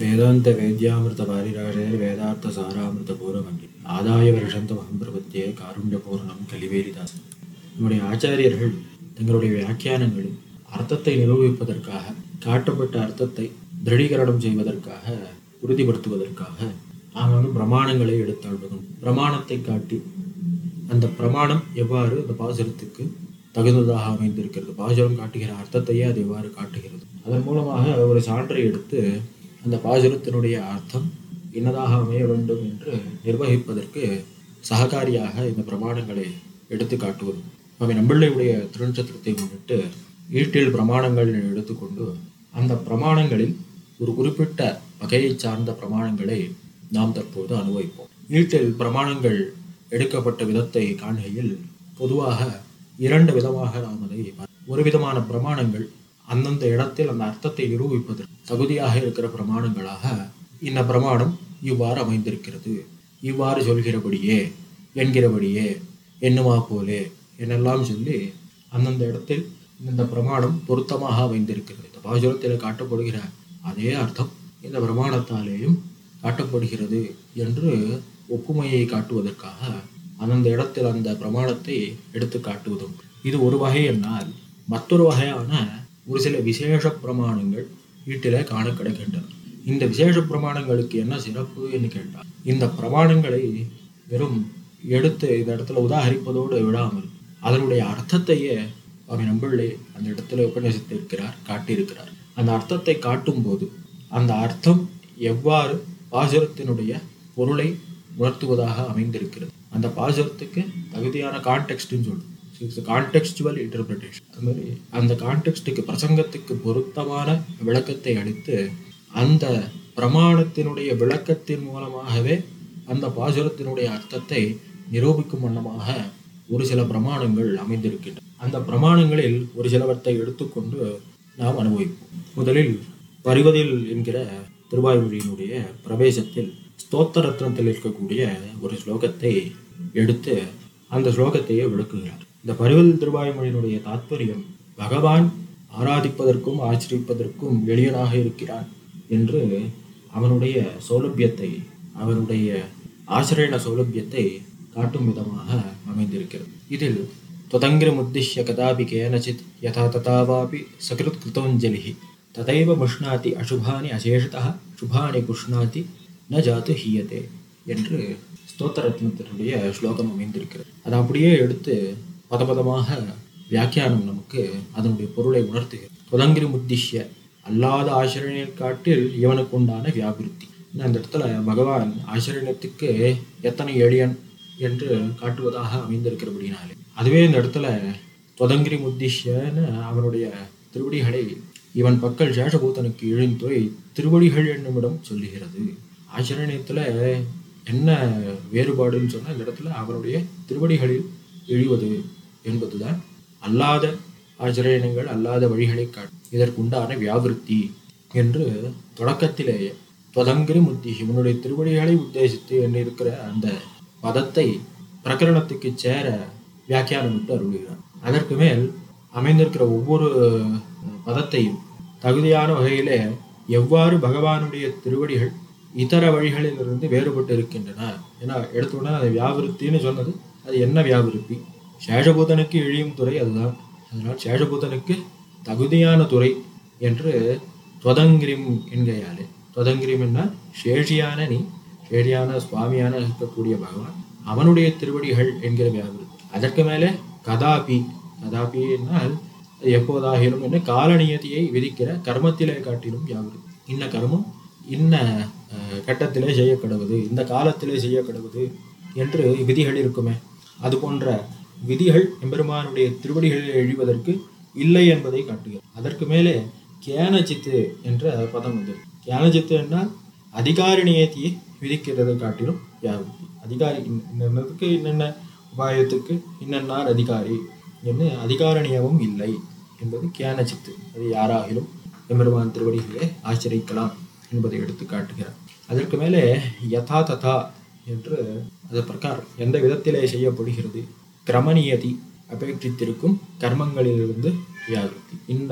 வேதாந்த வேத்யாமிருத பாரிராஜர் வேதார்த்த சாராமிருத பூரமங்கி ஆதாய வருஷந்தம் அகம் பிரபத்திய காருண்ய பூர்ணம் கலிவேலிதாசன் நம்முடைய ஆச்சாரியர்கள் தங்களுடைய வியாக்கியானங்களில் அர்த்தத்தை நிரூபிப்பதற்காக காட்டப்பட்ட அர்த்தத்தை திருடீகரணம் செய்வதற்காக உறுதிப்படுத்துவதற்காக நாம் வந்து பிரமாணங்களை எடுத்தாழ்வதும் பிரமாணத்தை காட்டி அந்த பிரமாணம் எவ்வாறு அந்த பாசுரத்துக்கு தகுந்ததாக அமைந்திருக்கிறது பாசுரம் காட்டுகிற அர்த்தத்தையே அது எவ்வாறு காட்டுகிறது அதன் மூலமாக ஒரு சான்றை எடுத்து அந்த பாசுரத்தினுடைய அர்த்தம் என்னதாக அமைய வேண்டும் என்று நிர்வகிப்பதற்கு சககாரியாக இந்த பிரமாணங்களை எடுத்து காட்டுவது சுவாமி நம்பிள்ளையுடைய திருநட்சத்திரத்தை முன்னிட்டு ஈட்டில் பிரமாணங்கள் எடுத்துக்கொண்டு அந்த பிரமாணங்களில் ஒரு குறிப்பிட்ட வகையை சார்ந்த பிரமாணங்களை நாம் தற்போது அனுபவிப்போம் ஈட்டில் பிரமாணங்கள் எடுக்கப்பட்ட விதத்தை காண்கையில் பொதுவாக இரண்டு விதமாக நாம் அதை பார்ப்போம். ஒரு விதமான பிரமாணங்கள் அந்தந்த இடத்தில் அந்த அர்த்தத்தை நிரூபிப்பதற்கு தகுதியாக இருக்கிற பிரமாணங்களாக இந்த பிரமாணம் இவ்வாறு அமைந்திருக்கிறது இவ்வாறு சொல்கிறபடியே என்கிறபடியே எண்ணுமா போலே என்னெல்லாம் சொல்லி அந்தந்த இடத்தில் இந்த பிரமாணம் பொருத்தமாக அமைந்திருக்கிறது இந்த பாசுரத்தில் காட்டப்படுகிற அதே அர்த்தம் இந்த பிரமாணத்தாலேயும் காட்டப்படுகிறது என்று ஒப்புமையை காட்டுவதற்காக அந்தந்த இடத்தில் அந்த பிரமாணத்தை எடுத்து காட்டுவதும் இது ஒரு வகை என்னால் மற்றொரு வகையான ஒரு சில விசேஷ பிரமாணங்கள் வீட்டிலே காண கிடைக்கின்றன இந்த விசேஷ பிரமாணங்களுக்கு என்ன சிறப்பு என்று கேட்டால் இந்த பிரமாணங்களை வெறும் எடுத்து இந்த இடத்துல உதாகரிப்பதோடு விடாமல் அதனுடைய அர்த்தத்தையே சுவாமி நம்பிள்ளை அந்த இடத்துல உபநிஷத்திருக்கிறார் காட்டியிருக்கிறார் அந்த அர்த்தத்தை காட்டும்போது அந்த அர்த்தம் எவ்வாறு பாசுரத்தினுடைய பொருளை உணர்த்துவதாக அமைந்திருக்கிறது அந்த பாசுரத்துக்கு தகுதியான கான்டெக்ட்னு சொல்லுவோம் இட்ஸ் கான்டெக்ஸ்டுவல் இன்டர்பிரிட்டேஷன் அது மாதிரி அந்த கான்டெக்ஸ்டுக்கு பிரசங்கத்துக்கு பொருத்தமான விளக்கத்தை அளித்து அந்த பிரமாணத்தினுடைய விளக்கத்தின் மூலமாகவே அந்த பாசுரத்தினுடைய அர்த்தத்தை நிரூபிக்கும் வண்ணமாக ஒரு சில பிரமாணங்கள் அமைந்திருக்கின்றன அந்த பிரமாணங்களில் ஒரு சிலவற்றை எடுத்துக்கொண்டு நாம் அனுபவிப்போம் முதலில் பரிவதில் என்கிற திருவாய்மொழியினுடைய பிரவேசத்தில் ஸ்தோத்திர ரத்னத்தில் இருக்கக்கூடிய ஒரு ஸ்லோகத்தை எடுத்து அந்த ஸ்லோகத்தையே விளக்குகிறார் இந்த பரிவல் திருவாய்மொழியினுடைய தாத்பரியம் பகவான் ஆராதிப்பதற்கும் ஆச்சரிப்பதற்கும் எளியனாக இருக்கிறான் என்று அவனுடைய சௌலபியத்தை அவனுடைய ஆசிரியன சௌலபியத்தை காட்டும் விதமாக அமைந்திருக்கிறது இதில் त्वदङ्ग्रिमुद्दिश्य कदापि केनचित् यथा तथा वापि सकृत्कृतोञ्जलिः तथैव मुष्णाति अशुभानि अशेषतः शुभानि पुष्णाति न ஜாத்து ஹீயதே என்று ஸ்தோத்திரத்னத்தினுடைய ஸ்லோகம் அமைந்திருக்கிறது அதை அப்படியே எடுத்து பதபதமாக வியாக்கியானம் நமக்கு அதனுடைய பொருளை உணர்த்துகிறது தொதங்கிரி முத்திஷ்ய அல்லாத ஆசிரியர் காட்டில் இவனுக்கு உண்டான வியாபிருத்தி இன்னும் அந்த இடத்துல பகவான் ஆசிரியத்துக்கு எத்தனை எளியன் என்று காட்டுவதாக அமைந்திருக்கிறபடினாலே அதுவே இந்த இடத்துல தொதங்கிரி முத்திஷ்யன்னு அவனுடைய திருவடிகளை இவன் பக்கல் சேஷபூதனுக்கு இழிந்துரை திருவடிகள் என்னுமிடம் சொல்லுகிறது ஆச்சரியத்தில் என்ன வேறுபாடுன்னு சொன்னால் இந்த இடத்துல அவனுடைய திருவடிகளில் இழிவது என்பதுதான் அல்லாத ஆச்சரியங்கள் அல்லாத வழிகளை காட்டும் இதற்குண்டான வியாபிருத்தி என்று தொடக்கத்திலேயே தொதங்கிரி முத்தி இவனுடைய திருவடிகளை உத்தேசித்து என்று இருக்கிற அந்த பதத்தை பிரகரணத்துக்கு சேர வியாக்கியானம் விட்டு அருள்கிறார் அதற்கு மேல் அமைந்திருக்கிற ஒவ்வொரு பதத்தையும் தகுதியான வகையிலே எவ்வாறு பகவானுடைய திருவடிகள் இதர வழிகளிலிருந்து வேறுபட்டு இருக்கின்றன ஏன்னா எடுத்தோடனே அது வியாபிருத்தின்னு சொன்னது அது என்ன வியாபிருத்தி சேஷபூதனுக்கு இழியும் துறை அதுதான் அதனால் சேஷபூதனுக்கு தகுதியான துறை என்று தொதங்கிரிம் என்கையாலே தொதங்கிரிம் என்ன சேஷியான நீ சேஷியான சுவாமியான இருக்கக்கூடிய பகவான் அவனுடைய திருவடிகள் என்கிற வியாபிருத்தி அதற்கு மேலே கதாபி கதாபி என்னால் எப்போதாகிலும் என்ன காலநியதியை விதிக்கிற கர்மத்திலே காட்டிலும் வியாபிருத்தி இன்ன கர்மம் இன்ன கட்டத்திலே செய்யக்கடுவது இந்த காலத்திலே செய்யக்கடுவது என்று விதிகள் இருக்குமே அது போன்ற விதிகள் எம்பெருமானுடைய திருவடிகளில் எழுவதற்கு இல்லை என்பதை காட்டுகிறது அதற்கு மேலே கேனச்சித்து என்ற பதம் வந்து கேனச்சித்து என்றால் அதிகாரி நியத்தியை விதிக்கிறதை காட்டிலும் வியாபிருத்தி அதிகாரி இன்னதுக்கு இன்னென்ன உபாயத்துக்கு இன்னென்னார் அதிகாரி என்று அதிகார நியமம் இல்லை என்பது கேனச்சித்து அது யாராகிலும் எம்பெருமான் திருவடிகளே ஆச்சரிக்கலாம் என்பதை எடுத்து காட்டுகிறார் அதற்கு மேலே யதா ததா என்று அது பிரகாரம் எந்த விதத்திலே செய்யப்படுகிறது கிரமநியதி அபேட்சித்திருக்கும் கர்மங்களிலிருந்து வியாகிருத்தி இந்த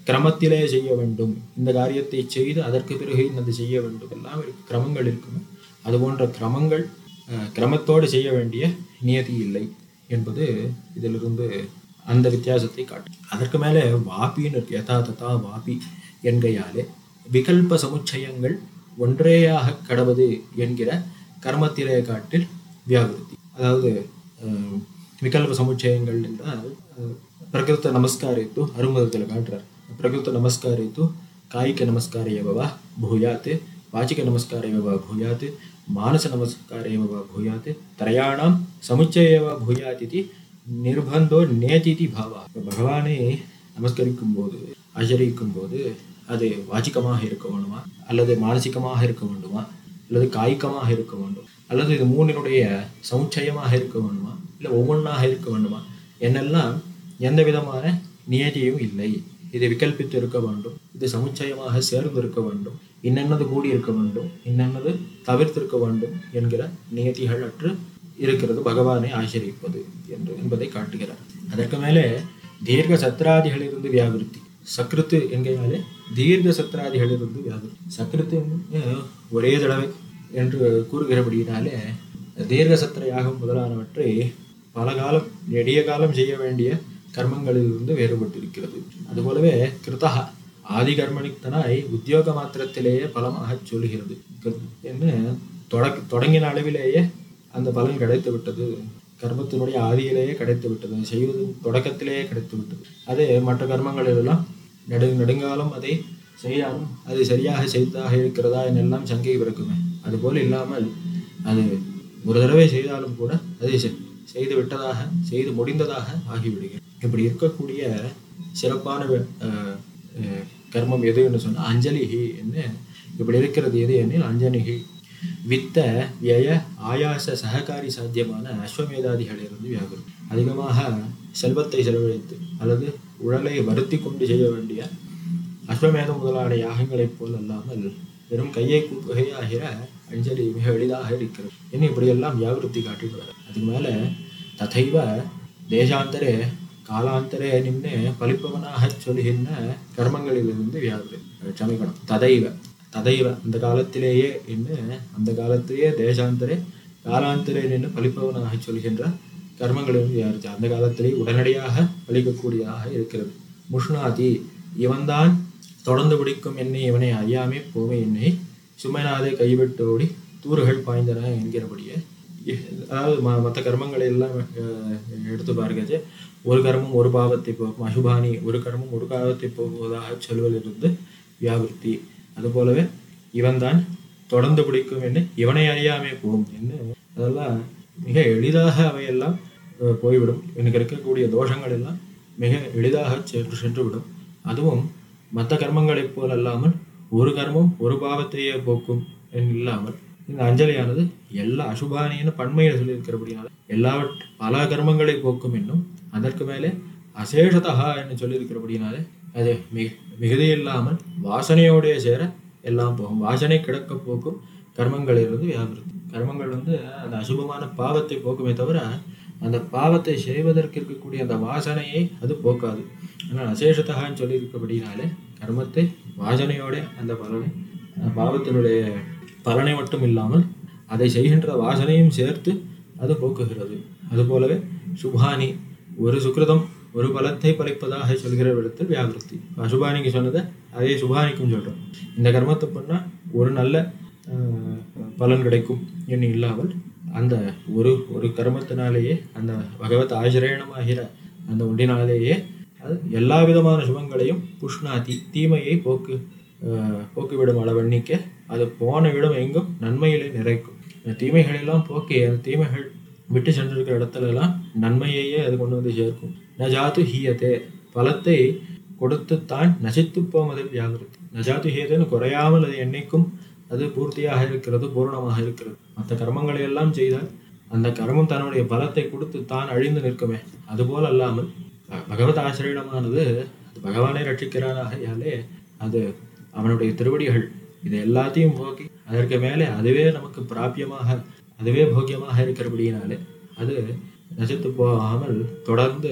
கிரமத்திலே செய்ய வேண்டும் இந்த காரியத்தை செய்து அதற்கு பிறகு இன்னது செய்ய வேண்டும் எல்லாம் இருக்கு கிரமங்கள் இருக்குமே அது போன்ற கிரமங்கள் அஹ், கிரமத்தோடு செய்ய வேண்டிய நியதி இல்லை என்பது இதிலிருந்து அந்த வித்தியாசத்தை காட்டும் அதற்கு மேலே வாபின்னு இருக்கு யதா ததா வாபி என்கையாலே விகல்ப சமுச்சயங்கள் ஒன்றேயாக கடவது என்கிற கர்மத்திலே காட்டில் வியாபிருத்தி அதாவது அஹ், விகல்ப சமுச்சயங்கள் என்றால் அஹ், பிரகிருத்த நமஸ்காரித்து அருமதத்தில் காட்டுறார் பிரகிருத்த நமஸ்காரித்து காய்க நமஸ்காரேவ வா பூயாத் வாச்சிக நமஸ்காரேவ வா பூயாத் மானச நமஸ்காரேவ வா பூயாத் திரயாணாம் சமுச்சயேவ பூயாத் இது நிர்பந்தோ நேதிதி பாவா இப்ப பகவானை நமஸ்கரிக்கும் போது ஆச்சரிக்கும் போது அது வாச்சிகமாக இருக்க வேண்டுமா அல்லது மானசிகமாக இருக்க வேண்டுமா அல்லது காய்கமாக இருக்க வேண்டும் அல்லது இது மூணினுடைய சமுச்சயமாக இருக்க வேண்டுமா இல்லை ஒவ்வொன்றாக இருக்க வேண்டுமா என்னெல்லாம் எந்த விதமான நியதியும் இல்லை இதை விகல்பித்து இருக்க வேண்டும் இது சமுச்சயமாக சேர்ந்து இருக்க வேண்டும் இன்னென்னது கூடி இருக்க வேண்டும் இன்னென்னது தவிர்த்திருக்க வேண்டும் என்கிற நியதிகள் அற்று இருக்கிறது பகவானை ஆசிரிப்பது என்று என்பதை காட்டுகிறார் அதற்கு மேலே தீர்க்க சத்ராதிகளிலிருந்து வியாபிருத்தி சக்ருத்து என்கையாலே தீர்க்க சத்ராதிகளிலிருந்து வியாபிருத்தி சக்ருத்து அஹ், ஒரே தடவை என்று கூறுகிறபடியினாலே தீர்க்க சத்திர யாகம் முதலானவற்றை பல காலம் நெடிய காலம் செய்ய வேண்டிய கர்மங்களிலிருந்து வேறுபட்டிருக்கிறது அதுபோலவே கிருதா ஆதி கர்மணித்தனாய் உத்தியோக மாத்திரத்திலேயே பலமாக சொல்கிறது என்று தொடக்க தொடங்கின அளவிலேயே அந்த பலன் கிடைத்து விட்டது கர்மத்தினுடைய ஆதியிலேயே கிடைத்து விட்டது செய்வது தொடக்கத்திலேயே கிடைத்து விட்டது அதே மற்ற கர்மங்களிலெல்லாம் நெடு நெடுங்காலம் அதை செய்யாலும் அது சரியாக செய்ததாக இருக்கிறதா என்னெல்லாம் சங்கை பிறக்குமே அதுபோல் இல்லாமல் அது ஒரு தடவை செய்தாலும் கூட அதை செ- செய்து விட்டதாக செய்து முடிந்ததாக ஆகிவிடுகிறது இப்படி இருக்கக்கூடிய சிறப்பான வே- அஹ், அஹ், கர்மம் எதுன்னு சொன்னால் அஞ்சலிகி என்ன இப்படி இருக்கிறது எது எனில் அஞ்சலிகி வித்த விய ஆயாச சககாரி சாத்தியமான அஸ்வமேதாதிகளிலிருந்து வியாகுரம் அதிகமாக செல்வத்தை செலவழித்து அல்லது உடலை வருத்தி கொண்டு செய்ய வேண்டிய அஸ்வமேதம் முதலான யாகங்களைப் போல் அல்லாமல் வெறும் கையை கூப்புகையாகிற அஞ்சலி மிக எளிதாக இருக்கிறது இன்னும் இப்படியெல்லாம் வியாபிருத்தி காட்டிடுவார் அதுக்கு மேலே ததைவ தேசாந்தரே காலாந்தரே நின்று பலிப்பவனாக சொல்கின்ற கர்மங்களிலிருந்து வியாபிரு க்ஷமிக்கணும் ததைவ ததைவ அந்த காலத்திலேயே என்ன அந்த காலத்திலேயே தேசாந்தரே காலாந்தரே நின்று பலிப்பவனாக சொல்கின்ற கர்மங்களிலிருந்து வியாபிருத்தி அந்த காலத்திலே உடனடியாக பலிக்கக்கூடியதாக இருக்கிறது முஷ்ணாதி இவன்தான் தொடர்ந்து பிடிக்கும் என்னை இவனை அறியாமே போவே என்னை சுமைநாதே கைவிட்டு ஓடி தூறுகள் பாய்ந்தன என்கிறபடியே இ- அதாவது ம மற்ற கர்மங்களை எல்லாம் அஹ், எடுத்து பாருங்க ஒரு கர்மம் ஒரு பாவத்தை போக்கும் அசுபானி ஒரு கர்மம் ஒரு பாவத்தை போகுவதாக சொல்வதிலிருந்து வியாபிருத்தி அதுபோலவே இவன்தான் தொடர்ந்து பிடிக்கும் என்று இவனை அறியாமே போகும் என்று அதெல்லாம் மிக எளிதாக அவையெல்லாம் அஹ், போய்விடும் எனக்கு இருக்கக்கூடிய தோஷங்கள் எல்லாம் மிக எளிதாக சென்று சென்று விடும் அதுவும் மற்ற கர்மங்களைப் போல் அல்லாமல் ஒரு கர்மம் ஒரு பாவத்தையே போக்கும் என்று இல்லாமல் இந்த அஞ்சலியானது எல்லா அசுபானின்னு பன்மையில் சொல்லியிருக்கிறபடினால எல்லாவற்ற பல கர்மங்களை போக்கும் என்னும் அதற்கு மேலே அசேஷதா என்று சொல்லியிருக்கிறபடினாலே அது மிக மிகுதி இல்லாமல் வாசனையோடைய சேர எல்லாம் போகும் வாசனை கிடக்க போக்கும் கர்மங்களிலிருந்து வியாபிருத்தி கர்மங்கள் வந்து அந்த அசுபமான பாவத்தை போக்குமே தவிர அந்த பாவத்தை செய்வதற்கு இருக்கக்கூடிய அந்த வாசனையை அது போக்காது ஆனால் அசேஷத்தகான்னு சொல்லியிருக்கபடினாலே கர்மத்தை வாசனையோட அந்த பலனை அந்த பாவத்தினுடைய பலனை மட்டும் இல்லாமல் அதை செய்கின்ற வாசனையும் சேர்த்து அது போக்குகிறது அதுபோலவே சுபானி ஒரு சுக்கிருதம் ஒரு பலத்தை பலிப்பதாக சொல்கிற விடத்தில் வியாபிருத்தி அசுபானிக்கு சொன்னதை அதே சுபானிக்கும் சொல்கிறோம் இந்த கர்மத்தை பண்ணால் ஒரு நல்ல ஆஹ், பலன் கிடைக்கும் என்று இல்லாமல் அந்த ஒரு ஒரு கர்மத்தினாலேயே அந்த பகவத் ஆசிரியனமாகிற அந்த ஒன்றினாலேயே அது எல்லா விதமான சுபங்களையும் புஷ்ணாதி தீமையை போக்கு ஆஹ், போக்கிவிடும் அளவெண்ணிக்க அது போன இடம் எங்கும் நன்மையிலே நிறைக்கும் இந்த தீமைகளெல்லாம் போக்கி அந்த தீமைகள் விட்டு சென்றிருக்கிற இடத்துல எல்லாம் நன்மையையே அது கொண்டு வந்து சேர்க்கும் நஜாத்து ஹீயத்தே பலத்தை கொடுத்து தான் நசித்து போவதில் வியாகிருத்தி நஜாத்து ஹீயத்தேன்னு குறையாமல் அது என்னைக்கும் அது பூர்த்தியாக இருக்கிறது பூரணமாக இருக்கிறது மற்ற கர்மங்களை எல்லாம் செய்தால் அந்த கர்மம் தன்னுடைய பலத்தை கொடுத்து தான் அழிந்து நிற்குமே அதுபோல் அல்லாமல் ப- பகவத் ஆசிரியமானது அது பகவானை ரட்சிக்கிறானாகையாலே அது அவனுடைய திருவடிகள் இது எல்லாத்தையும் போக்கி அதற்கு மேலே அதுவே நமக்கு பிராபியமாக அதுவே போக்கியமாக இருக்கிறபடியினாலே அது நசித்து போகாமல் தொடர்ந்து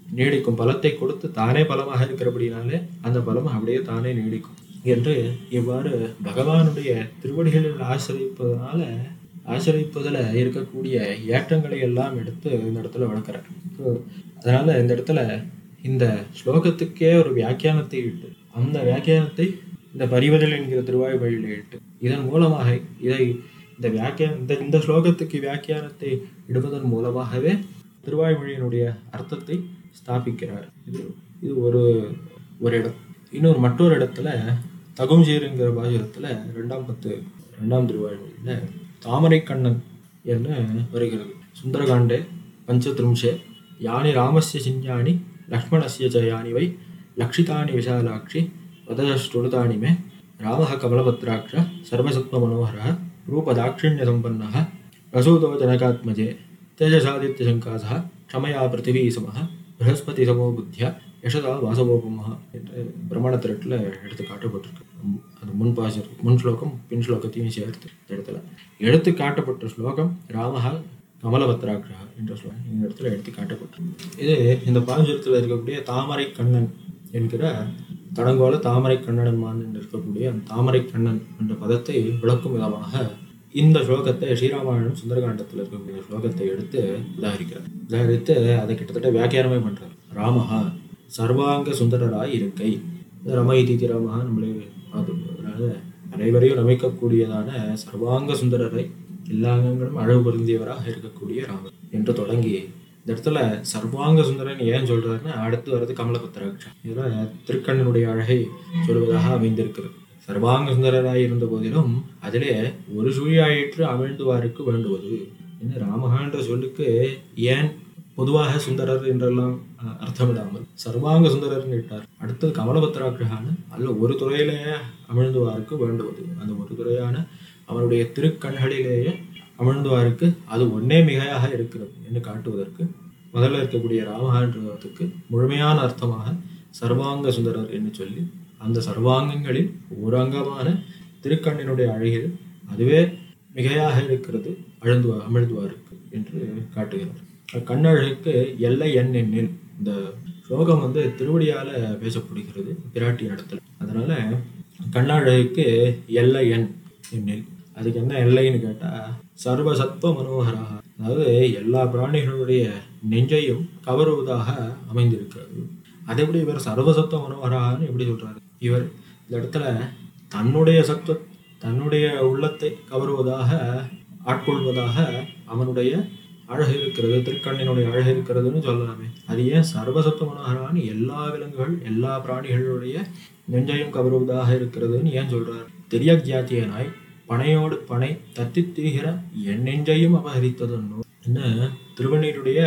நீடிக்கும் பலத்தை கொடுத்து தானே பலமாக இருக்கிறபடினாலே அந்த பலம் அப்படியே தானே நீடிக்கும் என்று இவ்வாறு பகவானுடைய திருவடிகளில் ஆசிரிப்பதனால ஆசிரிப்பதில் இருக்கக்கூடிய ஏற்றங்களை எல்லாம் எடுத்து இந்த இடத்துல வளர்க்குறார் ஸோ அதனால இந்த இடத்துல இந்த ஸ்லோகத்துக்கே ஒரு வியாக்கியானத்தை இட்டு அந்த வியாக்கியானத்தை இந்த பரிவதல் என்கிற திருவாய்மொழியில் இட்டு இதன் மூலமாக இதை இந்த வியாக்கியான இந்த இந்த ஸ்லோகத்துக்கு வியாக்கியானத்தை இடுவதன் மூலமாகவே திருவாய்மொழியினுடைய அர்த்தத்தை ஸ்தாபிக்கிறார் இது இது ஒரு ஒரு இடம் இன்னொரு மற்றொரு இடத்துல தகும்சீருங்கிற பாசுரத்துல ரெண்டாம் பத்து ரெண்டாம் திருவாய்மொழியில தாமரை கண்ணன் என்ன வருகிறது சுந்தரகாண்டே பஞ்சத்ரிம்சே யானி ராமஸ்ய சிஞ்ஞானி லக்ஷ்மணஸ்ய ச யானி வை லக்ஷிதானி விஷாலாட்சி வதஷ்டுலுதானி மே ராமः கமலபத்ராக்ஷ सर्वसत्त्वमनोहरः रूपदाक्षिण्यसम्पन्नः प्रसूतो जनकात्मजे तेजसादित्यशङ्कासः क्षमया पृथिवी समः बृहस्पतिसमो बुद्ध्या யசதா வாசகோபமாக என்று பிரமாண திரட்டில் எடுத்து காட்டப்பட்டிருக்கு ம், அது முன் பாசர் முன் ஸ்லோகம் பின் ஸ்லோகத்தையும் சேர்த்து இந்த இடத்துல எடுத்து காட்டப்பட்ட ஸ்லோகம் ராமஹா கமலபத்ராக்ஷா என்ற ஸ்லோகம் இந்த இடத்துல எடுத்து காட்டப்பட்டிருக்கு இது இந்த பாசுரத்தில் இருக்கக்கூடிய தாமரை கண்ணன் என்கிற தடங்கோல தாமரை கண்ணன் மான் என்று இருக்கக்கூடிய அந்த தாமரை கண்ணன் என்ற பதத்தை விளக்கும் விதமாக இந்த ஸ்லோகத்தை ஸ்ரீராமாயணம் சுந்தரகாண்டத்தில் இருக்கக்கூடிய ஸ்லோகத்தை எடுத்து உதாரிக்கிறார் உதாரித்து அதை கிட்டத்தட்ட வியாக்கியானமே பண்றார் ராமஹா சர்வாங்க சுந்தரராய் இருக்கை ரமயிதி ராமஹா நம்மளே பார்த்தோம் அதனால அனைவரையும் ரமிக்கக்கூடியதான சர்வாங்க சுந்தரரை எல்லா அங்கங்களும் அழகு பொருந்தியவராக இருக்கக்கூடிய ராமர் என்று தொடங்கி இந்த இடத்துல சர்வாங்க சுந்தரன் ஏன் சொல்றாருன்னா அடுத்து வர்றது கமலபத்ராட்சா இதில் திருக்கண்ணனுடைய அழகை சொல்வதாக அமைந்திருக்கிறது சர்வாங்க சுந்தரராய் இருந்த போதிலும் அதிலே ஒரு சுழியாயிற்று அமிழ்ந்துவாருக்கு வேண்டுவது என்ன ராமகான்ற சொல்லுக்கு ஏன் பொதுவாக சுந்தரர் என்றெல்லாம் அஹ், அர்த்தமிடாமல் சர்வாங்க சுந்தரர்னு இட்டார் அடுத்தது கமலபத்ராட்சகான்னு அல்ல ஒரு துறையிலேயே அமிழ்ந்துவாருக்கு வேண்டுவது அந்த ஒரு துறையான அவனுடைய திருக்கண்களிலேயே அமிழ்ந்துவாருக்கு அது ஒன்னே மிகையாக இருக்கிறது என்று காட்டுவதற்கு முதல்ல இருக்கக்கூடிய ராமகான்றதுக்கு முழுமையான அர்த்தமாக சர்வாங்க சுந்தரர் என்று சொல்லி அந்த சர்வாங்கங்களில் ஒரு அங்கமான திருக்கண்ணினுடைய அழகில் அதுவே மிகையாக இருக்கிறது அழுந்து அமிழ்ந்துவாருக்கு என்று காட்டுகிறார் கண்ணழகுக்கு எல்லை எண் எண்ணில் இந்த ஸ்லோகம் வந்து திருவடியால பேசப்படுகிறது பிராட்டி இடத்துல அதனால கண்ணழகுக்கு எல்லை எண் எண்ணில் அதுக்கு என்ன எல்லைன்னு கேட்டா சர்வசத்வ மனோகராக அதாவது எல்லா பிராணிகளுடைய நெஞ்சையும் கவருவதாக அமைந்திருக்கிறது அது எப்படி இவர் சர்வசத்துவ மனோகரான்னு எப்படி சொல்றாரு இவர் இந்த இடத்துல தன்னுடைய சத்துவ தன்னுடைய உள்ளத்தை கவருவதாக ஆட்கொள்வதாக அவனுடைய அழகு இருக்கிறது திருக்கண்ணினுடைய அழகு இருக்கிறதுன்னு சொல்லலாமே அது ஏன் சர்வசத்துவ மனோகரான்னு எல்லா விலங்குகள் எல்லா பிராணிகளுடைய நெஞ்சையும் கவருவதாக இருக்கிறதுன்னு ஏன் சொல்றார் தெரிய ஜாத்தியனாய் பனையோடு பனை தத்தித் திரிகிற என் நெஞ்சையும் அபகரித்ததுன்னு என்ன திருவண்ணீருடைய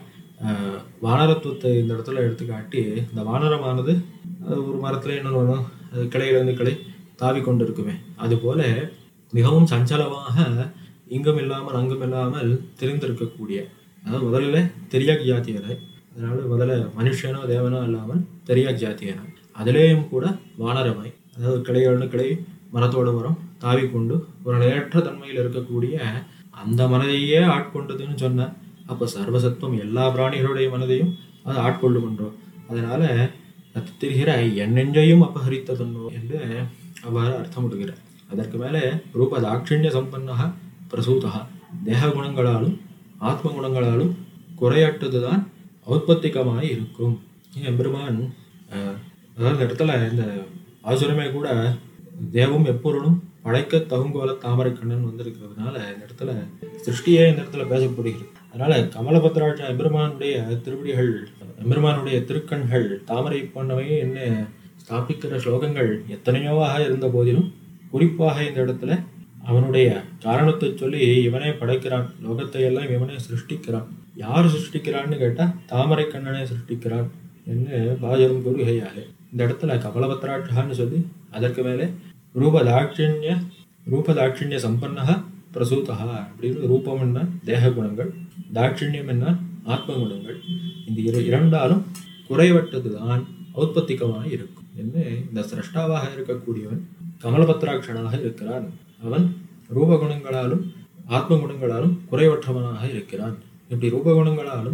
ஆஹ், வானரத்துவத்தை இந்த இடத்துல எடுத்து காட்டி இந்த வானரமானது அது ஒரு மரத்துல என்ன வரும் அது கிளையிலிருந்து கிளை தாவி கொண்டு இருக்குமே அதுபோல மிகவும் சஞ்சலமாக இங்கும் இல்லாமல் அங்கும் இல்லாமல் தெரிந்திருக்கக்கூடிய அதாவது முதல்ல தெரியா ஜாத்தியரை அதனால முதல்ல மனுஷனோ தேவனோ இல்லாமல் தெரியா ஜாத்தியனாய் அதிலேயும் கூட வானரமாய் அதாவது கிளையோட கிளை மரத்தோட மரம் தாவி கொண்டு ஒரு நிலையற்ற தன்மையில் இருக்கக்கூடிய அந்த மனதையே ஆட்கொண்டதுன்னு சொன்ன அப்போ சர்வசத்துவம் எல்லா பிராணிகளுடைய மனதையும் அது ஆட்கொள்ளும் என்றோம் அதனால அது திரிகிற என் நெஞ்சையும் அபகரித்ததுன்னோ என்று அவ்வாறு அர்த்தமிடுகிறார் அதற்கு மேலே ரூப தாட்சிணிய சம்பன்னக பிரசூதா தேக குணங்களாலும் ஆத்ம குணங்களாலும் குறையற்றதுதான் ஔத்பத்திகமாய் இருக்கும் எம்பெருமான் அஹ், அதாவது இந்த இடத்துல இந்த ஆசுரமே கூட தேவம் எப்பொருளும் படைக்க தகுங்கோல தாமரை கண்ணன் வந்திருக்கிறதுனால இந்த இடத்துல சிருஷ்டியே இந்த இடத்துல பேசப்படுகிறது அதனால கமலபத்ராட்ச எம்பெருமானுடைய திருவடிகள் எம்பெருமானுடைய திருக்கண்கள் தாமரை பண்ணவை என்ன ஸ்தாபிக்கிற ஸ்லோகங்கள் எத்தனையோவாக இருந்த போதிலும் குறிப்பாக இந்த இடத்துல அவனுடைய காரணத்தை சொல்லி இவனே படைக்கிறான் லோகத்தை எல்லாம் இவனே சிருஷ்டிக்கிறான் யார் சிருஷ்டிக்கிறான்னு கேட்டா தாமரை கண்ணனே சிருஷ்டிக்கிறான் என்று பாஜரும் கூறுகையாலே இந்த இடத்துல கமலபத்ராட்சான்னு சொல்லி அதற்கு மேலே ரூபதாட்சிண்ய ரூபதாட்சிண்ய சம்பன்னக பிரசூதா அப்படின்னு ரூபம் என்ன தேக குணங்கள் தாட்சிண்யம் என்ன ஆத்ம குணங்கள் இந்த இரு இரண்டாலும் குறைவட்டதுதான் ஔத்பத்திகமாக இருக்கும் என்று இந்த சிரஷ்டாவாக இருக்கக்கூடியவன் கமலபத்ராட்சனாக இருக்கிறான் அவன் ரூபகுணங்களாலும் ஆத்ம குணங்களாலும் குறைவற்றவனாக இருக்கிறான் இப்படி ரூபகுணங்களாலும்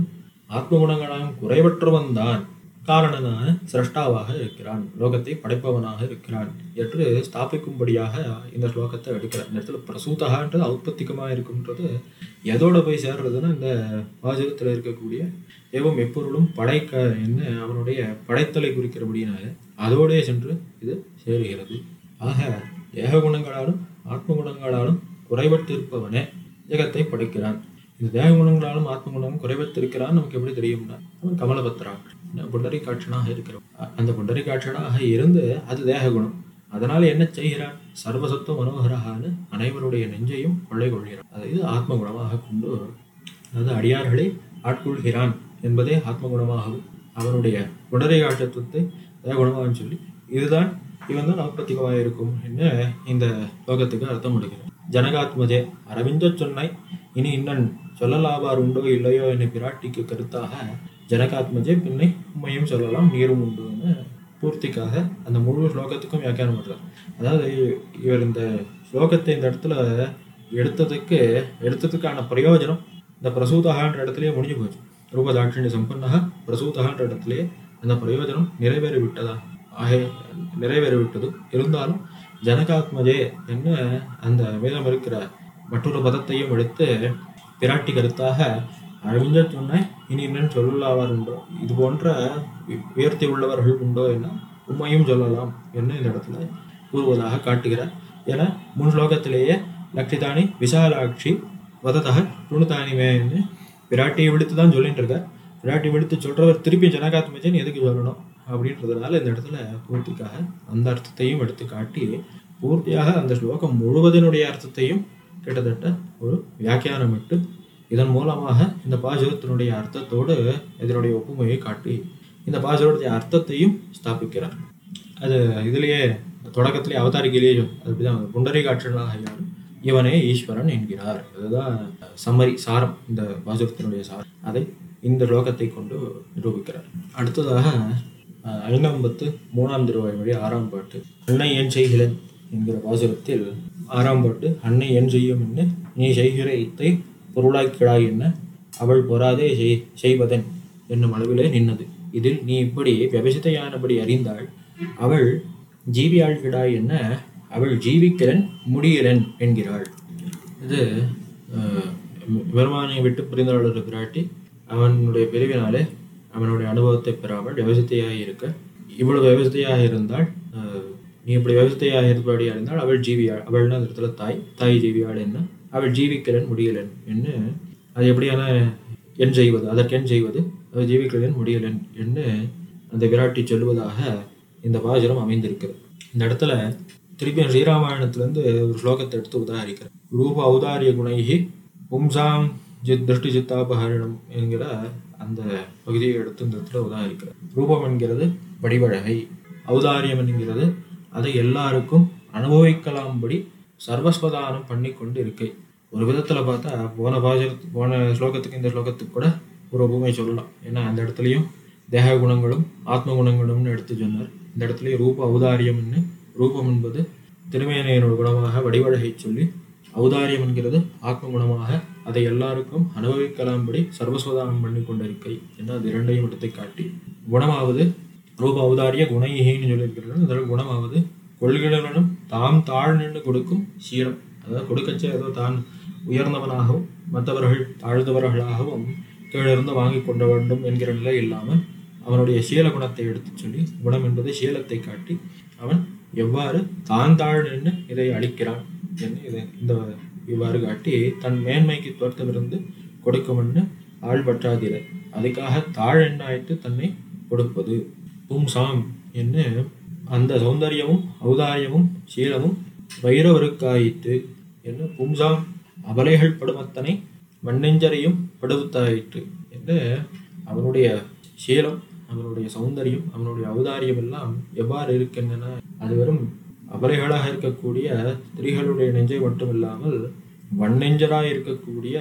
ஆத்ம குணங்களாலும் குறைவற்றவன் தான் காரணனான சிரஷ்டாவாக இருக்கிறான் லோகத்தை படைப்பவனாக இருக்கிறான் என்று ஸ்தாபிக்கும்படியாக இந்த ஸ்லோகத்தை எடுக்கிறார் இந்த இடத்துல பிரசூதகான்றது ஔத்பத்திகமாக இருக்குன்றது எதோட போய் சேர்றதுன்னா இந்த வாசகத்தில் இருக்கக்கூடிய ஏவம் எப்பொருளும் படைக்க என்ன அவனுடைய படைத்தலை குறிக்கிறபடினால அதோடே சென்று இது சேருகிறது ஆக தேக குணங்களாலும் ஆத்ம குணங்களாலும் குறைபட்டிருப்பவனே ஜெகத்தை படைக்கிறான் இந்த தேக குணங்களாலும் ஆத்ம குணமும் குறைபட்டிருக்கிறான் நமக்கு எப்படி தெரியும்னா அவன் கமலபத்திரான் புண்டரி காட்சனாக இருக்கிறோம் அந்த புண்டரி காட்சனாக இருந்து அது தேக குணம் அதனால என்ன செய்கிறான் சர்வசத்துவ மனோகரகான்னு அனைவருடைய நெஞ்சையும் கொள்ளை கொள்கிறான் அதாவது ஆத்ம குணமாக கொண்டு அதாவது அடியார்களை ஆட்கொள்கிறான் என்பதே ஆத்ம குணமாகவும் அவனுடைய புண்டரை காட்சத்துவத்தை தேக குணமாகவும் சொல்லி இதுதான் இவன் தான் ஔப்பத்திகமாக இருக்கும் என்று இந்த லோகத்துக்கு அர்த்தம் முடிகிறது ஜனகாத்மஜே அரவிந்த சொன்னை இனி இன்னன் சொல்லலாவார் உண்டோ இல்லையோ என பிராட்டிக்கு கருத்தாக ஜனகாத்மஜே பின்னை உண்மையும் சொல்லலாம் நீரும் உண்டுன்னு பூர்த்திக்காக அந்த முழு ஸ்லோகத்துக்கும் வியாக்கியானம் பண்றார் அதாவது இவர் இந்த ஸ்லோகத்தை இந்த இடத்துல எடுத்ததுக்கு எடுத்ததுக்கான பிரயோஜனம் இந்த பிரசூதகான்ற இடத்துலயே முடிஞ்சு போச்சு ரூபதாட்சிணி சம்பன்னக பிரசூதகான்ற இடத்துலயே அந்த பிரயோஜனம் நிறைவேறி விட்டதா ஆகே நிறைவேறி விட்டது இருந்தாலும் ஜனகாத்மஜே என்ன அந்த வேதம் இருக்கிற மற்றொரு பதத்தையும் எடுத்து பிராட்டி கருத்தாக அழிஞ்ச சொன்ன இனி என்னன்னு சொல்லலாவார் உண்டோ இது போன்ற உ- உயர்த்தி உள்ளவர்கள் உண்டோ என்ன உண்மையும் சொல்லலாம் என்ன இந்த இடத்துல கூறுவதாக காட்டுகிறார் என முன் ஸ்லோகத்திலேயே லக்ஷிதானி விசாலாட்சி வததக துணுதானிமேன்னு பிராட்டியை விடுத்து தான் சொல்லிட்டு இருக்கார் பிராட்டி விடுத்து சொல்றவர் திருப்பி ஜனகாத்மஜன் எதுக்கு சொல்லணும் அப்படின்றதுனால இந்த இடத்துல பூர்த்திக்காக அந்த அர்த்தத்தையும் எடுத்து காட்டி பூர்த்தியாக அந்த ஸ்லோகம் முழுவதனுடைய அர்த்தத்தையும் கிட்டத்தட்ட ஒரு வியாக்கியானமிட்டு இதன் மூலமாக இந்த பாசுரத்தினுடைய அர்த்தத்தோடு இதனுடைய ஒப்புமையை காட்டி இந்த பாசுரத்துடைய அர்த்தத்தையும் ஸ்தாபிக்கிறார் அது இதுலயே தொடக்கத்திலே அவதாரிக்கையிலேயே அதுதான் புண்டரி காற்றலாக யாரும் இவனே ஈஸ்வரன் என்கிறார் அதுதான் சம்மரி சாரம் இந்த பாசுரத்தினுடைய சாரம் அதை இந்த லோகத்தை கொண்டு நிரூபிக்கிறார் அடுத்ததாக அஹ், ஐந்தாம் பத்து மூணாம் திருவாய் வழி ஆறாம் பாட்டு அன்னை ஏன் செய்கிறேன் என்கிற பாசுரத்தில் ஆறாம் பாட்டு அன்னை ஏன் செய்யும் என்ன நீ செய்கிற இத்தை பொருளாக்கிடாய் என்ன அவள் பொறாதே செய் செய்வதன் என்னும் அளவிலே நின்னது இதில் நீ இப்படி விபசித்தையானபடி அறிந்தாள் அவள் ஜீவியாழ்கிடாய் என்ன அவள் ஜீவிக்கிறன் முடியலன் என்கிறாள் இது அஹ், பெருமானை விட்டு புரிந்தாளர் பிராட்டி அவனுடைய பிரிவினாலே அவனுடைய அனுபவத்தை பெறாமல் விவசாயியாக இருக்க இவ்வளவு விவசாயியாக இருந்தால் அஹ், நீ இப்படி விவசாயியாக இருப்படியாக இருந்தால் அவள் ஜீவியாள் அவள்னா அந்த இடத்துல தாய் தாய் ஜீவியாள் என்ன அவள் ஜீவிக்கிறன் முடியலன் என்று அது எப்படியான என் செய்வது அதற்கென் செய்வது அது ஜீவிக்கிறன் முடியலன் என்று அந்த விராட்டி சொல்வதாக இந்த பாசுரம் அமைந்திருக்கிறது இந்த இடத்துல திருப்பி ஸ்ரீராமாயணத்திலிருந்து ஒரு ஸ்லோகத்தை எடுத்து உதாரிக்கிறார் ரூப ஔதாரிய குணைகி பும்சாம் ஜித் திருஷ்டி சித்தாபகரணம் என்கிற அந்த பகுதியை எடுத்து இந்த இடத்துல உதாரிக்கிறார் ரூபம் என்கிறது வடிவழகை ஔதாரியம் என்கிறது அதை எல்லாருக்கும் அனுபவிக்கலாம்படி சர்வஸ்வதானம் பண்ணி கொண்டு இருக்கை ஒரு விதத்துல பார்த்தா போன பாஜ போன ஸ்லோகத்துக்கு இந்த ஸ்லோகத்துக்கு கூட ஒரு உபமை சொல்லலாம் ஏன்னா அந்த இடத்துலையும் தேக குணங்களும் ஆத்ம குணங்களும்னு எடுத்து சொன்னார் இந்த இடத்துலயும் ரூப ஔதாரியம்னு ரூபம் என்பது திருமேனையனோட குணமாக வடிவழகை சொல்லி ஔதாரியம் என்கிறது ஆத்ம குணமாக அதை எல்லாருக்கும் அனுபவிக்கலாம்படி சர்வஸ்வதானம் பண்ணி கொண்டிருக்கை என்று அது இரண்டையும் எடுத்து காட்டி குணமாவது ரூப ஔதாரிய குணையின்னு சொல்லியிருக்கிறது அதில் குணமாவது கொள்கிறவனும் தாம் தாழ் நின்று கொடுக்கும் சீரம் அதாவது கொடுக்கச்சே ஏதோ தான் உயர்ந்தவனாகவும் மற்றவர்கள் தாழ்ந்தவர்களாகவும் கீழிருந்து வாங்கி கொண்ட வேண்டும் என்கிற நிலை இல்லாமல் அவனுடைய சீல குணத்தை எடுத்துச் சொல்லி குணம் என்பது சீலத்தை காட்டி அவன் எவ்வாறு தான் தாழ் நின்று இதை அளிக்கிறான் என்று இதை இந்த இவ்வாறு காட்டி தன் மேன்மைக்கு தோற்றமிருந்து கொடுக்கும்னு ஆள் பற்றாதிரை அதுக்காக தாழ் எண்ணாயிட்டு தன்னை கொடுப்பது பும்சாம் என்று அந்த சௌந்தரியமும் ஔதாரியமும் சீலமும் வைரவருக்காயிற்று என்று பும்சாம் அபலைகள் படுமத்தனை மண்ணெஞ்சரையும் படுத்தாயிற்று என்று அவனுடைய சீலம் அவனுடைய சௌந்தரியம் அவனுடைய ஔதாரியம் எல்லாம் எவ்வாறு இருக்கின்றன அது வெறும் அபலைகளாக இருக்கக்கூடிய ஸ்திரீகளுடைய நெஞ்சை மட்டுமில்லாமல் வண்ணெஞ்சராய் இருக்கக்கூடிய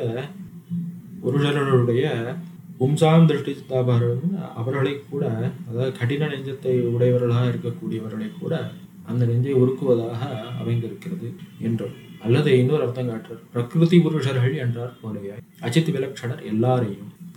புருஷர்களுடைய பும்சாம் திருஷ்டி சித்தாபாரம் அவர்களை கூட அதாவது கடின நெஞ்சத்தை உடையவர்களாக இருக்கக்கூடியவர்களை கூட அந்த நெஞ்சை உருக்குவதாக அமைந்திருக்கிறது என்றும் அல்லது இன்னொரு அர்த்தம் காட்டுறார் பிரகிருதி புருஷர்கள் என்றார் போலையாய் அச்சித் விலட்சணர் எல்லாரையும்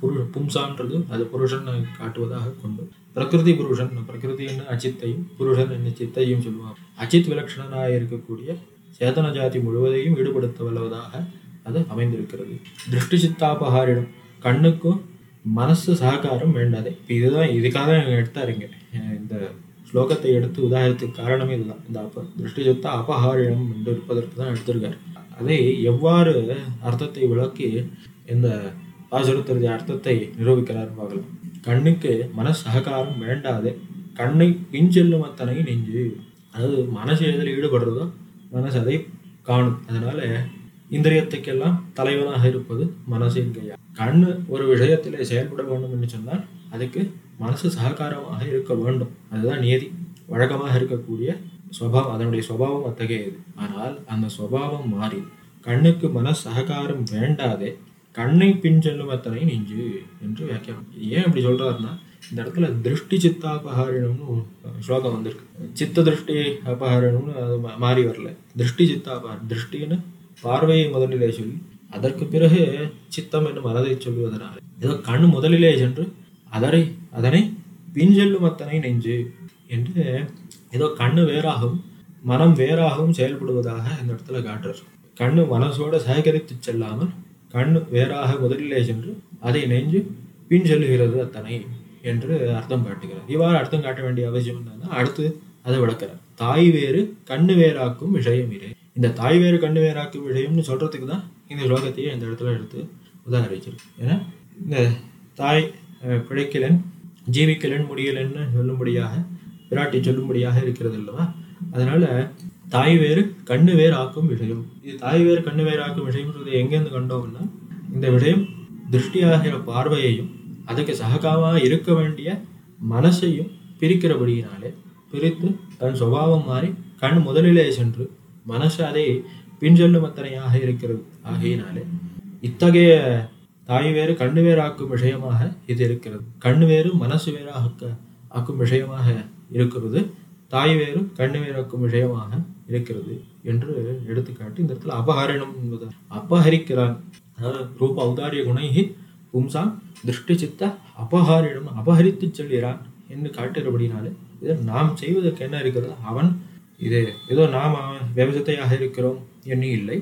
புரு பும்சான்றது அது புருஷன் காட்டுவதாக கொண்டு பிரகிருதி புருஷன் பிரகிருதி என்ன அச்சித்தையும் புருஷன் என்ன சித்தையும் சொல்லுவாங்க அச்சித் விலட்சணனாக இருக்கக்கூடிய சேதன ஜாதி முழுவதையும் ஈடுபடுத்த வல்லவதாக அது அமைந்திருக்கிறது திருஷ்டி சித்தாபகாரிடம் கண்ணுக்கும் மனசு சககாரம் வேண்டாதே இப்போ இதுதான் இதுக்காக தான் எடுத்தாருங்க அஹ் இந்த ஸ்லோகத்தை எடுத்து உதாரணத்துக்கு காரணமே இதுதான் இந்த அப்ப திருஷ்டி சித்தா அபகாரிடம் என்று இருப்பதற்கு தான் எடுத்திருக்காரு அதை எவ்வாறு அர்த்தத்தை விளக்கி இந்த பாசுரத்தினுடைய அர்த்தத்தை நிரூபிக்கிறார் பார்க்கலாம் கண்ணுக்கு மன சககாரம் வேண்டாதே கண்ணை பிஞ்செல்லும் அத்தனை நெஞ்சு அதாவது மனசு எதில் ஈடுபடுறதோ மனசு அதை காணும் அதனால இந்திரியத்துக்கெல்லாம் தலைவனாக இருப்பது மனசின் கையா கண்ணு ஒரு விஷயத்தில் செயல்பட வேண்டும் என்று சொன்னால் அதுக்கு மனசு சககாரமாக இருக்க வேண்டும் அதுதான் நியதி வழக்கமாக இருக்கக்கூடிய சுவாவம் அதனுடைய சுபாவம் அத்தகையது ஆனால் அந்த சுபாவம் மாறி கண்ணுக்கு மன சககாரம் வேண்டாதே கண்ணை பின் செல்லும் அத்தனை நெஞ்சு என்று வியாக்கியானம் ஏன் இப்படி சொல்றாருன்னா இந்த இடத்துல திருஷ்டி சித்தாபகாரணம்னு ஒரு ஸ்லோகம் வந்திருக்கு சித்த திருஷ்டி அபகாரணம்னு அது மா- மாறி வரல திருஷ்டி சித்தாபகாரம் திருஷ்டின்னு பார்வையை முதலிலே சொல்லி அதற்கு பிறகு சித்தம் என்று மனதை சொல்லுவதனால் ஏதோ கண் முதலிலே சென்று அதனை அதனை பிஞ்செல்லும் அத்தனை நெஞ்சு என்று ஏதோ கண்ணு வேறாகவும் மனம் வேறாகவும் செயல்படுவதாக இந்த இடத்துல காட்டுறார் கண்ணு மனசோட சககரித்து செல்லாமல் கண்ணு வேறாக முதலிலே சென்று அதை நெஞ்சு பின் செல்லுகிறது அத்தனை என்று அர்த்தம் காட்டுகிறார் இவ்வாறு அர்த்தம் காட்ட வேண்டிய அவசியம் என்னன்னா அடுத்து அதை விளக்குறார் தாய் வேறு கண்ணு வேறாக்கும் விஷயம் இது இந்த தாய் வேறு கண்ணு வேறாக்கும் விஷயம்னு சொல்றதுக்கு தான் இந்த ஸ்லோகத்தையே இந்த இடத்துல எடுத்து உதாரிச்சிருக்கு ஏன்னா இந்த தாய் அஹ், பிழைக்கலன் ஜீவிக்கலன் முடியலன்னு சொல்லும்படியாக பிராட்டி சொல்லும்படியாக இருக்கிறது அல்லவா அதனால தாய் வேறு கண்ணு வேறு ஆக்கும் விஷயம் இது தாய் வேறு கண்ணு வேறு ஆக்கும் விஷயம்ன்றது எங்கேருந்து கண்டோம்னா இந்த விஷயம் திருஷ்டியாகிற பார்வையையும் அதுக்கு சககாமாக இருக்க வேண்டிய மனசையும் பிரிக்கிறபடியினாலே பிரித்து தன் சுபாவம் மாறி கண் முதலிலே சென்று மனசு அதை பின்செல்லும் அத்தனையாக இருக்கிறது ஆகையினாலே இத்தகைய தாய் வேறு கண்ணு வேறு ஆக்கும் விஷயமாக இது இருக்கிறது கண்ணு வேறு மனசு வேறு ஆக்க ஆக்கும் விஷயமாக இருக்கிறது தாய் வேறு கண்ணு வேறு ஆக்கும் விஷயமாக இருக்கிறது என்று எடுத்துக்காட்டி இந்த இடத்துல அபகரணம் என்பது அபகரிக்கிறான் அதாவது ரூப ஔதாரிய குணைகி பும்சாம் திருஷ்டி சித்த அபகாரிடம் அபகரித்து செல்கிறான் என்று காட்டுகிறபடினாலே இது நாம் செய்வதற்கு என்ன இருக்கிறது அவன் இது ஏதோ நாம் அவன் விவசத்தையாக இருக்கிறோம் எண்ணி இல்லை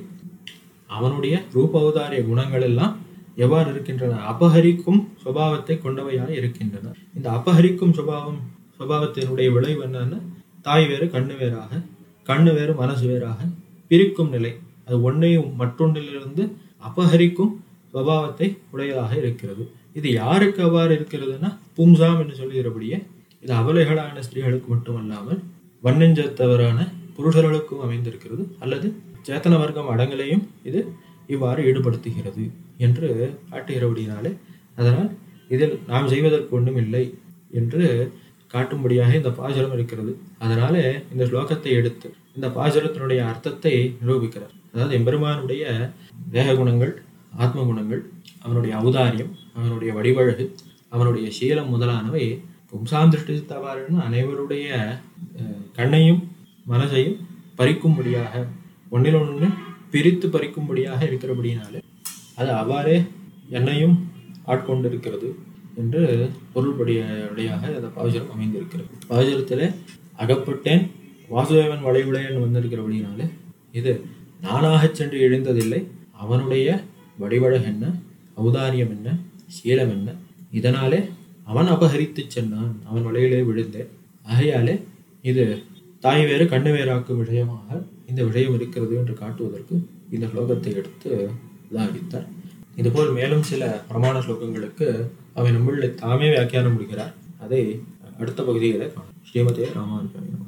அவனுடைய ரூப ஔதாரிய குணங்கள் எல்லாம் எவ்வாறு இருக்கின்றன அபகரிக்கும் சுபாவத்தை கொண்டவையாக இருக்கின்றன இந்த அபகரிக்கும் சுபாவம் சுபாவத்தினுடைய விளைவு என்னன்னா தாய் வேறு கண்ணு வேறாக கண்ணு வேறு மனசு வேறாக பிரிக்கும் நிலை அது ஒன்றையும் மற்றொன்றிலிருந்து அபகரிக்கும் சுபாவத்தை உடையதாக இருக்கிறது இது யாருக்கு அவ்வாறு இருக்கிறதுனா பும்சாம் என்று சொல்லுகிறபடியே இது அவலைகளான ஸ்திரீகளுக்கு மட்டுமல்லாமல் வன்னஞ்சத்தவரான புருஷர்களுக்கும் அமைந்திருக்கிறது அல்லது சேத்தன வர்க்கம் அடங்கலையும் இது இவ்வாறு ஈடுபடுத்துகிறது என்று காட்டுகிறபடினாலே அதனால் இதில் நாம் செய்வதற்கு ஒன்றும் இல்லை என்று காட்டும்படியாக இந்த பாசுரம் இருக்கிறது அதனால இந்த ஸ்லோகத்தை எடுத்து இந்த பாசுரத்தினுடைய அர்த்தத்தை நிரூபிக்கிறார் அதாவது எம்பெருமானுடைய தேக குணங்கள் ஆத்ம குணங்கள் அவனுடைய ஔதாரியம் அவனுடைய வடிவழகு அவனுடைய சீலம் முதலானவை பும்சாம் திருஷ்டி தவாறுன்னு அனைவருடைய அஹ், கண்ணையும் மனசையும் பறிக்கும்படியாக ஒன்றில் ஒன்று பிரித்து பறிக்கும்படியாக இருக்கிறபடினாலே அது அவ்வாறே என்னையும் ஆட்கொண்டிருக்கிறது என்று பொருள்படியாக அந்த பாசுரம் அமைந்திருக்கிறது பாசுரத்தில் அகப்பட்டேன் வாசுதேவன் வளைவுடையன் வந்திருக்கிறபடினாலே இது நானாகச் சென்று எழுந்ததில்லை அவனுடைய வடிவழகு என்ன ஔதாரியம் என்ன சீலம் என்ன இதனாலே அவன் அபகரித்துச் சென்றான் அவன் வலையிலே விழுந்தேன் ஆகையாலே இது தாய் வேறு கண்ணு வேறாக்கும் விஷயமாக இந்த விஷயம் இருக்கிறது என்று காட்டுவதற்கு இந்த ஸ்லோகத்தை எடுத்து உதாரித்தார் இதுபோல் மேலும் சில பிரமாண ஸ்லோகங்களுக்கு அவை நம்மளை தாமே வியாக்கியானம் முடிக்கிறார் அதை அடுத்த பகுதிகளை காணும் ஸ்ரீமதே ராமானுஜாயம்